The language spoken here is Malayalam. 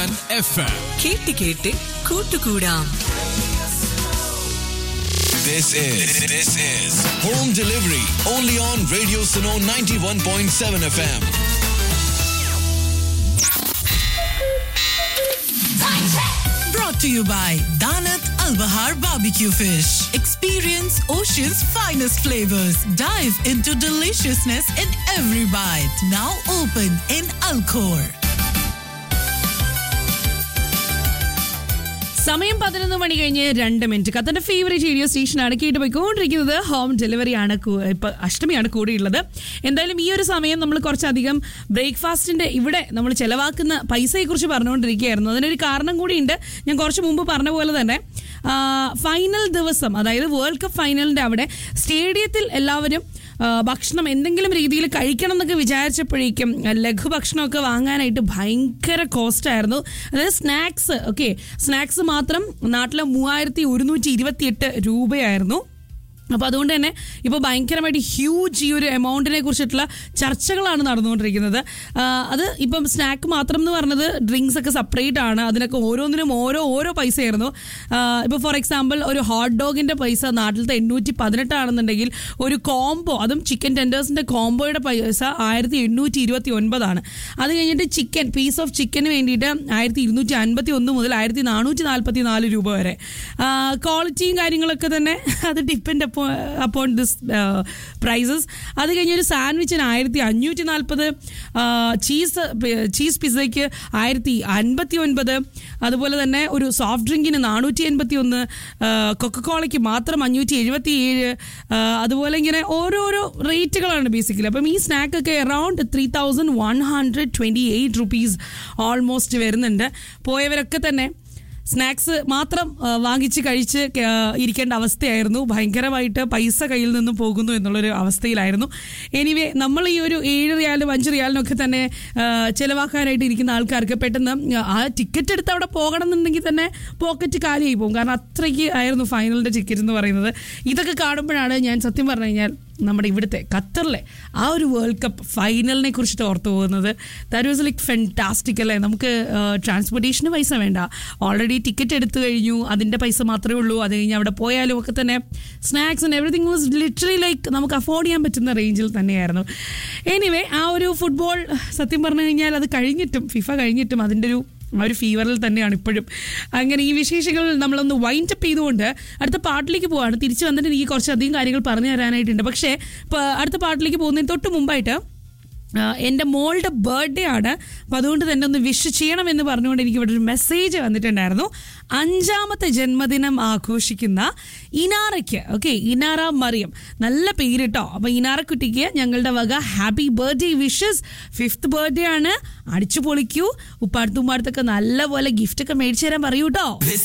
Fan FM. കേട്ട് കേട്ട് കൂട്ടുകൂടാം This is this is home delivery only on Radio Suno 91.7 FM. Brought to you by Danat Al Bahar Barbecue Fish. Experience ocean's finest flavors. Dive into deliciousness in every bite. Now open in Alcor. സമയം പതിനൊന്ന് മണി കഴിഞ്ഞ് രണ്ട് മിനിറ്റ് കത്തന്റെ ഫേവറേറ്റ് റേഡിയോ സ്റ്റേഷനാണ് കേട്ട് പോയിക്കൊണ്ടിരിക്കുന്നത് ഹോം ഡെലിവറി ആണ് കൂ- ഇപ്പൊ അഷ്ടമിയാണ് കൂടിയുള്ളത് എന്തായാലും ഈ ഒരു സമയം നമ്മൾ കുറച്ചധികം ബ്രേക്ക്ഫാസ്റ്റിന്റെ ഇവിടെ നമ്മൾ ചെലവാക്കുന്ന പൈസയെ കുറിച്ച് പറഞ്ഞുകൊണ്ടിരിക്കുകയായിരുന്നു അതിനൊരു കാരണം കൂടിയുണ്ട് ഞാൻ കുറച്ച് മുമ്പ് പറഞ്ഞ പോലെ തന്നെ ആ, ഫൈനൽ ദിവസം അതായത് വേൾഡ് കപ്പ് ഫൈനലിന്റെ അവിടെ സ്റ്റേഡിയത്തിൽ എല്ലാവരും ആ, ഭക്ഷണം എന്തെങ്കിലും രീതിയിൽ കഴിക്കണം എന്നൊക്കെ വിചാരിച്ചപ്പോഴേക്കും ലഘുഭക്ഷണമൊക്കെ വാങ്ങാനായിട്ട് ഭയങ്കര കോസ്റ്റ് ആയിരുന്നു അതായത് സ്നാക്സ് ഓക്കെ സ്നാക്സ് മാത്രം നാട്ടിലെ മൂവായിരത്തി ഒരുന്നൂറ്റി ഇരുപത്തി എട്ട് രൂപയായിരുന്നു അപ്പോൾ അതുകൊണ്ട് തന്നെ ഇപ്പോൾ ഭയങ്കരമായിട്ട് ഹ്യൂജ് ഈ ഒരു എമൗണ്ടിനെ കുറിച്ചിട്ടുള്ള ചർച്ചകളാണ് നടന്നുകൊണ്ടിരിക്കുന്നത് ആ, അത് ഇപ്പം സ്നാക്ക് മാത്രം എന്ന് പറഞ്ഞത് ഡ്രിങ്ക്സ് ഒക്കെ സെപ്പറേറ്റ് ആണ് അതിനൊക്കെ ഓരോന്നിനും ഓരോ ഓരോ പൈസയായിരുന്നു ഇപ്പോൾ ഫോർ എക്സാമ്പിൾ ഒരു ഹോട്ട് ഡോഗിൻ്റെ പൈസ നാട്ടിലത്തെ എണ്ണൂറ്റി പതിനെട്ടാണെന്നുണ്ടെങ്കിൽ ഒരു കോംബോ അതും ചിക്കൻ ടെൻഡേഴ്സിൻ്റെ കോംബോയുടെ പൈസ ആയിരത്തി എണ്ണൂറ്റി ഇരുപത്തി ഒൻപതാണ് അത് കഴിഞ്ഞിട്ട് ചിക്കൻ പീസ് ഓഫ് ചിക്കന് വേണ്ടിയിട്ട് ആയിരത്തി ഇരുന്നൂറ്റി അൻപത്തി ഒന്ന് മുതൽ ആയിരത്തി നാനൂറ്റി നാൽപ്പത്തി നാല് രൂപ വരെ ക്വാളിറ്റിയും കാര്യങ്ങളൊക്കെ തന്നെ അത് ഡിപ്പെൻഡ് അപ്പോൺ ദിസ് പ്രൈസസ് അത് കഴിഞ്ഞ് ഒരു സാൻഡ്വിച്ചിന് ആയിരത്തി അഞ്ഞൂറ്റി നാൽപ്പത് ചീസ് ചീസ് പിസയ്ക്ക് ആയിരത്തി അൻപത്തി ഒൻപത് അതുപോലെ തന്നെ ഒരു സോഫ്റ്റ് ഡ്രിങ്കിന് നാനൂറ്റി എൺപത്തി ഒന്ന് കൊക്കക്കോളയ്ക്ക് മാത്രം അഞ്ഞൂറ്റി എഴുപത്തി ഏഴ് അതുപോലെ ഇങ്ങനെ ഓരോരോ റേറ്റുകളാണ് ബേസിക്കലി അപ്പം ഈ സ്നാക്കൊക്കെ around three thousand one hundred twenty eight rupees almost വരുന്നുണ്ട് പോയവരൊക്കെ തന്നെ സ്നാക്സ് മാത്രം ആ, വാങ്ങിച്ച് കഴിച്ച് ക- ആ, ഇരിക്കേണ്ട അവസ്ഥയായിരുന്നു ഭയങ്കരമായിട്ട് പൈസ കയ്യിൽ നിന്ന് പോകുന്നു എന്നുള്ളൊരു അവസ്ഥയിലായിരുന്നു എനിവേ നമ്മൾ ഈ ഒരു ഏഴ് റിയാലും അഞ്ച് റിയാലിനൊക്കെ തന്നെ ആ, ചെലവാക്കാനായിട്ട് ഇരിക്കുന്ന ആൾക്കാർക്ക് പെട്ടെന്ന് ആ ടിക്കറ്റ് എടുത്ത് അവിടെ പോകണം എന്നുണ്ടെങ്കിൽ തന്നെ പോക്കറ്റ് കാലിയായി പോകും കാരണം അത്രയ്ക്ക് ആയിരുന്നു ഫൈനലിൻ്റെ ടിക്കറ്റ് എന്ന് പറയുന്നത് ഇതൊക്കെ കാണുമ്പോഴാണ് ഞാൻ സത്യം പറഞ്ഞു കഴിഞ്ഞാൽ നമ്മുടെ ഇവിടുത്തെ ഖത്തറിലെ ആ ഒരു വേൾഡ് കപ്പ് ഫൈനലിനെ കുറിച്ചിട്ട് ഓർത്തു പോകുന്നത് ദാറ്റ് വാസ് ലൈക്ക് ഫെൻറ്റാസ്റ്റിക് അല്ലേ നമുക്ക് ട്രാൻസ്പോർട്ടേഷന് പൈസ വേണ്ട ഓൾറെഡി ടിക്കറ്റ് എടുത്തു കഴിഞ്ഞു അതിൻ്റെ പൈസ മാത്രമേ ഉള്ളൂ അത് കഴിഞ്ഞ് അവിടെ പോയാലും ഒക്കെ തന്നെ snacks and everything was literally like നമുക്ക് അഫോർഡ് ചെയ്യാൻ പറ്റുന്ന റേഞ്ചിൽ തന്നെയായിരുന്നു എനിവേ ആ ഒരു ഫുട്ബോൾ സത്യം പറഞ്ഞു കഴിഞ്ഞാൽ അത് കഴിഞ്ഞിട്ടും ഫിഫ കഴിഞ്ഞിട്ടും അതിൻ്റെ ഒരു ആ ഒരു ഫീവറിൽ തന്നെയാണ് ഇപ്പോഴും അങ്ങനെ ഈ വിശേഷങ്ങൾ നമ്മളൊന്ന് വൈൻഡ് അപ്പ് ചെയ്തുകൊണ്ട് അടുത്ത പാട്ടിലേക്ക് പോവാണ് തിരിച്ചു വന്നിട്ട് എനിക്ക് കുറച്ചധികം കാര്യങ്ങൾ പറഞ്ഞു തരാനായിട്ടുണ്ട് പക്ഷേ ഇപ്പോൾ അടുത്ത പാട്ടിലേക്ക് പോകുന്നതിന് തൊട്ട് മുമ്പായിട്ട് ആ, എൻ്റെ മോളുടെ ബർത്ത്ഡേ ആണ് അപ്പോൾ അതുകൊണ്ട് തന്നെ ഒന്ന് വിഷ് ചെയ്യണമെന്ന് പറഞ്ഞുകൊണ്ട് എനിക്ക് ഇവിടെ ഒരു മെസ്സേജ് വന്നിട്ടുണ്ടായിരുന്നു അഞ്ചാമത്തെ ജന്മദിനം ആഘോഷിക്കുന്ന ഇനാറയ്ക്ക് ഓക്കെ ഇനാറ മറിയം നല്ല പേര് കേട്ടോ അപ്പോൾ ഇനാറക്കുട്ടിക്ക് ഞങ്ങളുടെ വക happy birthday wishes fifth birthday ആണ് അടിച്ചു പൊളിക്കൂ ഉപ്പാടത്തും ഉമ്മാടത്തൊക്കെ നല്ല പോലെ ഗിഫ്റ്റ് ഒക്കെ മേടിച്ചു തരാൻ പറയൂ കേട്ടോ This